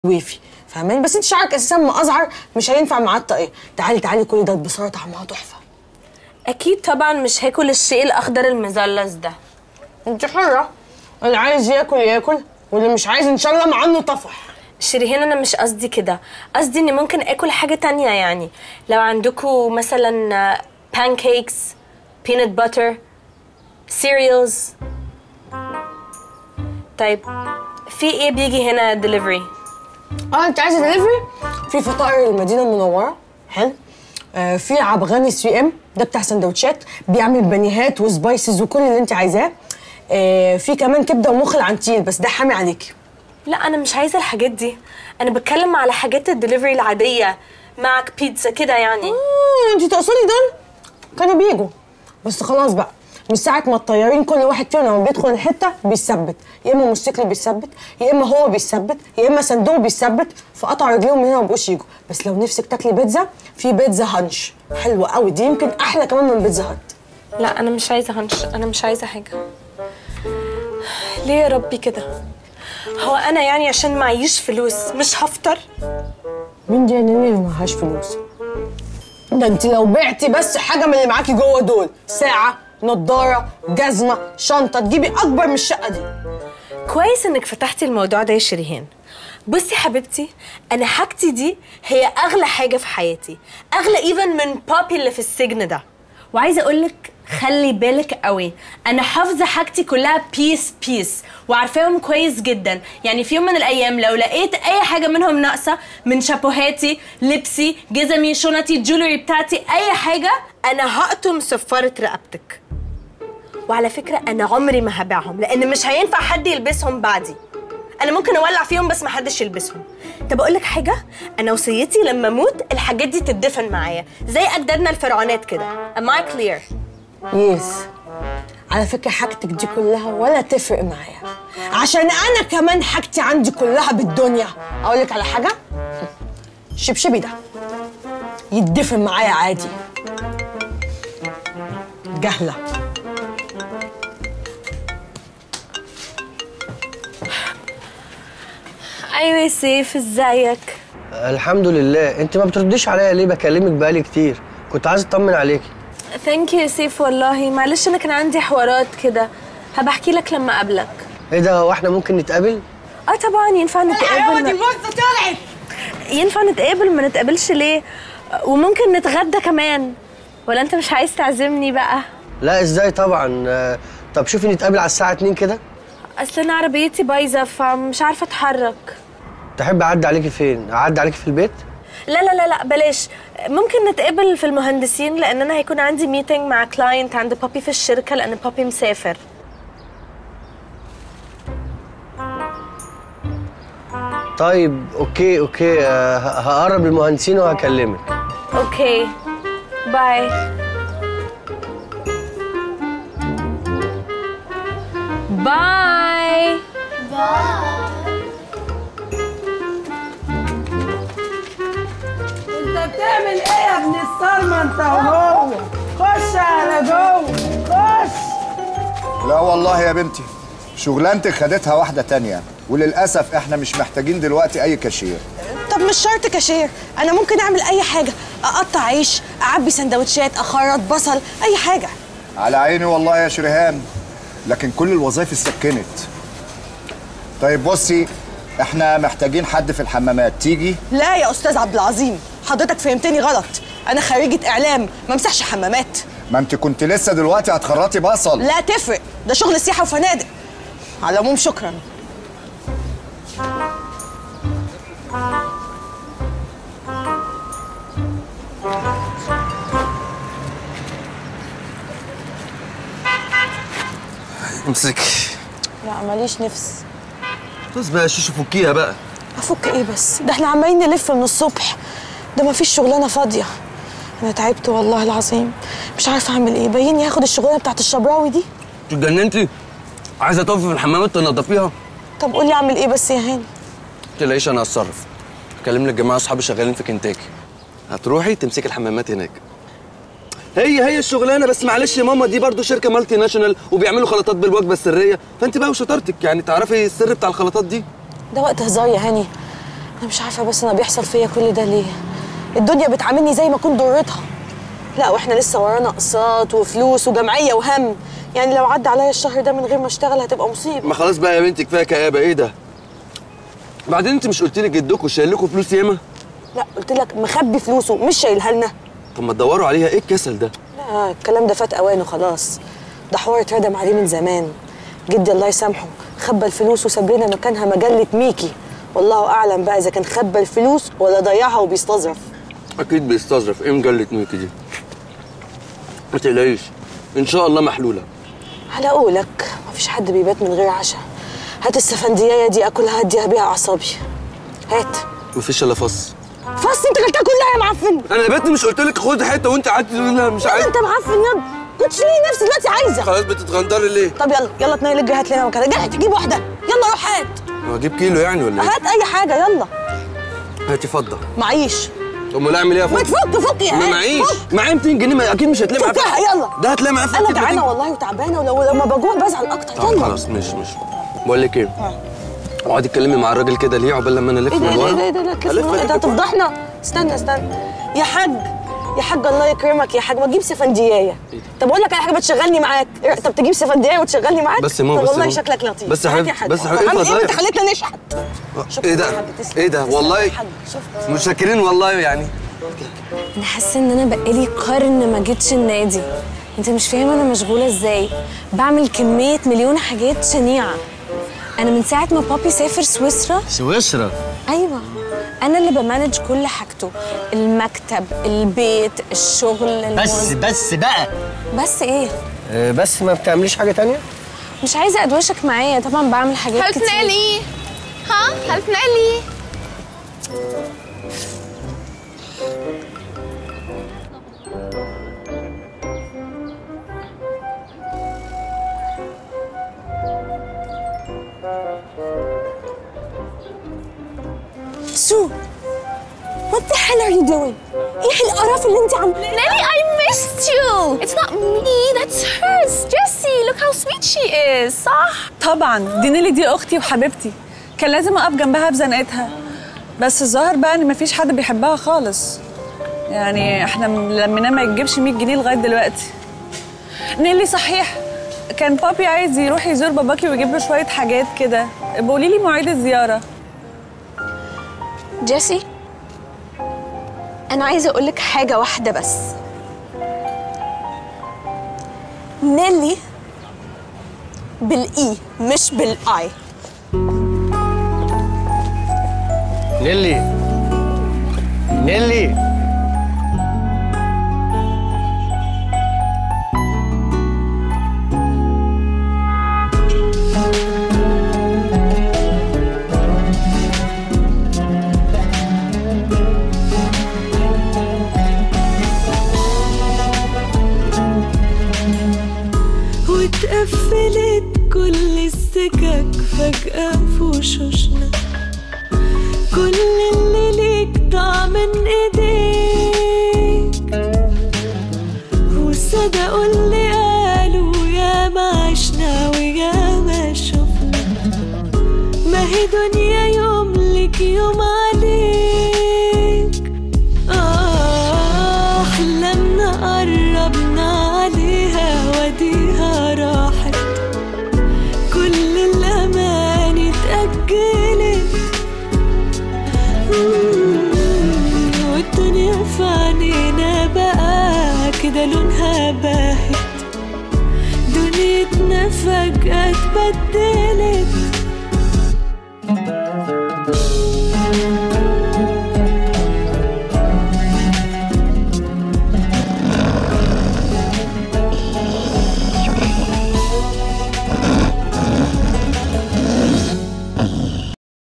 ويفي فاهماني بس انت شعرك اساسا ما ازعر مش هينفع معاه الطاقيه تعالي تعالي كل ده بصراحه طعمها تحفه اكيد طبعا مش هاكل الشيء الاخضر المثلث ده انت حره اللي عايز ياكل ياكل واللي مش عايز ان شاء الله مع انه طفح شيرين انا مش قصدي كده قصدي اني ممكن اكل حاجه تانية يعني لو عندكم مثلا pancakes peanut butter cereals طيب في ايه بيجي هنا delivery اه انت عايزه دليفري في فطائر المدينه المنوره حلو آه في عبغاني سي ام ده بتاع سندوتشات بيعمل بانيهات وسبايسز وكل اللي انت عايزاه آه في كمان كبده ومخ العنتيل بس ده حامي عليكي لا انا مش عايزه الحاجات دي انا بتكلم على حاجات الدليفري العاديه معك بيتزا كده يعني مم، انت تقصدي دول كانوا بيجوا بس خلاص بقى من ساعة ما الطيارين كل واحد فيهم لما بيدخل الحتة بيثبت يا إما موتوسيكل بيثبت يا إما هو بيثبت يا إما صندوق بيثبت فقطع رجليهم من هنا ما بقوش يجوا بس لو نفسك تاكلي بيتزا في بيتزا هانش حلوة قوي دي يمكن أحلى كمان من بيتزا هات لا انا مش عايزه هنش انا مش عايزه حاجه ليه يا ربي كده هو انا يعني عشان معيش فلوس مش هفطر مين دي يا نيني اللي معهاش فلوس ده انت لو بعتي بس حاجة من اللي معاكي جوه دول ساعة نضارة جزمة شنطة تجيبي أكبر من الشقة دي كويس انك فتحتي الموضوع ده يا شريهان بصي حبيبتي انا حاجتي دي هي اغلى حاجه في حياتي اغلى ايفن من بابي اللي في السجن ده وعايزه اقولك خلي بالك قوي انا حافظه حاجتي كلها بيس بيس وعارفاهم كويس جدا يعني في يوم من الايام لو لقيت اي حاجه منهم ناقصه من شابوهاتي لبسي جزمي شنطي الجولري بتاعتي اي حاجه انا هقطم صفاره رقبتك وعلى فكرة أنا عمري ما هبيعهم لأن مش هينفع حد يلبسهم بعدي أنا ممكن أولع فيهم بس ما حدش يلبسهم طب أقول لك حاجة أنا وصيتي لما أموت الحاجات دي تدفن معايا زي أجدادنا الفرعونات كده Am I clear؟ يس على فكرة حاجتك دي كلها ولا تفرق معايا عشان أنا كمان حاجتي عندي كلها بالدنيا أقول لك على حاجة شبشبي ده يتدفن معايا عادي جهلة أيوة يا سيف إزيك؟ الحمد لله انت ما بترديش عليا ليه بكلمك بقالي كتير كنت عايز اطمن عليكي ثانك يو يا سيف والله معلش أنا كان عندي حوارات كده هبحكي لك لما أقابلك ايه ده هو احنا ممكن نتقابل اه طبعا ينفع نتقابل ما... طلعت ينفع نتقابل ما نتقابلش ليه وممكن نتغدى كمان ولا انت مش عايز تعزمني بقى لا ازاي طبعا آه، طب شوفي نتقابل على الساعه 2 كده اصل انا عربيتي بايظه فمش عارفه اتحرك تحب اعدي عليكي فين اعدي عليكي في البيت لا لا لا لا بلاش ممكن نتقابل في المهندسين لان انا هيكون عندي ميتنج مع كلاينت عند بابي في الشركه لان بابي مسافر طيب اوكي اوكي آه، ه- هقرب المهندسين وهكلمك اوكي باي باي انت بتعمل ايه يا ابن الصرمه انت وهو خش على جوه خش لا والله يا بنتي شغلانتك خدتها واحدة تانية وللأسف احنا مش محتاجين دلوقتي أي كاشير طب مش شرط كاشير أنا ممكن أعمل أي حاجة أقطع عيش أعبي سندوتشات أخرط بصل أي حاجة على عيني والله يا شريهان لكن كل الوظائف اتسكنت طيب بصي احنا محتاجين حد في الحمامات تيجي لا يا أستاذ عبد العظيم حضرتك فهمتني غلط أنا خريجة إعلام ما مسحش حمامات ما انت كنت لسه دلوقتي هتخرطي بصل لا تفرق ده شغل سياحة وفنادق على العموم شكرا امسك لا ماليش نفس بس بقى شيشو فكيها بقى افك ايه بس ده احنا عمالين نلف من الصبح ده مفيش شغلانه فاضيه انا تعبت والله العظيم مش عارفه اعمل ايه باين هاخد الشغلانه بتاعت الشبراوي دي اتجننتي عايزه تقفي في الحمامات تنضفيها طب قولي اعمل ايه بس يا هاني تلاقيش انا هتصرف هكلم لك جماعه اصحابي شغالين في كنتاكي هتروحي تمسكي الحمامات هناك هي هي الشغلانه بس معلش يا ماما دي برضو شركه مالتي ناشونال وبيعملوا خلطات بالوجبه السريه فانت بقى وشطارتك يعني تعرفي السر بتاع الخلطات دي ده وقت هزار يا هاني انا مش عارفه بس انا بيحصل فيا كل ده ليه الدنيا بتعاملني زي ما كنت ضرتها لا واحنا لسه ورانا اقساط وفلوس وجمعيه وهم يعني لو عدى عليا الشهر ده من غير ما اشتغل هتبقى مصيبه ما خلاص بقى يا بنتي كفايه كآبه ايه ده بعدين انت مش قلت لي جدكم شايل لكم فلوس ياما لا قلت لك مخبي فلوسه مش شايلها لنا طب ما تدوروا عليها ايه الكسل ده لا الكلام ده فات اوانه خلاص ده حوار اتردم عليه من زمان جدي الله يسامحه خبى الفلوس وساب لنا مكانها مجله ميكي والله اعلم بقى اذا كان خبى الفلوس ولا ضيعها وبيستظرف اكيد بيستظرف ايه مجله ميكي دي ما تقلقيش ان شاء الله محلوله على قولك مفيش حد بيبات من غير عشاء هات السفندية دي اكلها هديها بيها اعصابي هات مفيش الا فص فص انت كلتها كلها يا معفن انا يا بنتي مش قلت لك خد حته وانت قعدت تقول لها مش عايز انت معفن ياض كنت لي نفسي دلوقتي عايزه خلاص بتتغندري ليه طب يلا يلا اتنين لجي هات لنا مكانها جاي تجيب واحده يلا روح هات هو اجيب كيلو يعني ولا ايه هات اي حاجه يلا هاتي فضه معيش امال اعمل ايه يا ما فضه تفك فك يا ما هات، معيش فك. معايا 200 جنيه ما اكيد مش هتلاقي معايا فكها يلا ده هتلاقي معايا انا فكة جعانه 200. والله وتعبانه ولو لما بجوع بزعل اكتر طب يلا خلاص مش مش بقول لك ايه اقعدي اتكلمي مع الراجل كده ليه عقبال لما انا الف ايه ده من ايه ورا ده ايه ده لا كيف ألف ده ألف. هتفضحنا استنى استنى يا حاج يا حاج الله يكرمك يا حاج ما تجيب سفنديايه طب اقول لك على حاجه بتشغلني معاك إيه، طب تجيب سفنديايه وتشغلني معاك بس يا ماما، طب بس يا والله ماما. شكلك لطيف بس يا هات حبيبي، حاج. بس يا حبيبي، عم اتفضل. ايه انت خليتنا نشحت شكراً ايه ده يا حاج، تسلم. ايه ده تسلم والله يا حاج، شفت متشكرين والله يعني انا حاسه ان انا بقالي قرن ما جيتش النادي انت مش فاهمه انا مشغوله ازاي بعمل كميه مليون حاجات شنيعه انا من ساعه ما بابي سافر سويسرا سويسرا ايوه انا اللي بمانج كل حاجته المكتب البيت الشغل بس المول. بس بقى بس ايه آه، بس ما بتعمليش حاجه تانية مش عايزه ادوشك معايا طبعا بعمل حاجات هلف كتير نالي ها هلف نالي سو What the hell are you doing? ايه القرف اللي انت عاملاه Nelly, I missed you. It's not me, that's hers. Jessie, look how sweet she is. صح؟ طبعا دي نيلي دي اختي وحبيبتي كان لازم اقف جنبها بزنقتها بس الظاهر بقى ان مفيش حد بيحبها خالص يعني احنا لميناه ما يجيبش 100 جنيه لغايه دلوقتي نيلي صحيح كان بابي عايز يروح يزور باباكي ويجيب له شويه حاجات كده بقولي لي مواعيد الزياره جيسي انا عايزه اقول لك حاجه واحده بس نيلي بالاي مش بالاي نيلي نيلي واتقفلت كل السكك فجأة في وشوشنا كل اللي ليك ضاع من ايديك وصدقوا اللي قالوا يا ما عشنا ويا ما شفنا ما هي دنيا يوم لك يوم عليك آه أحلامنا قربنا عليها وديها راحت كل الأماني اتأجلت مم، والدنيا في عينينا بقى كده لونها باهت دنيتنا فجأة اتبدلت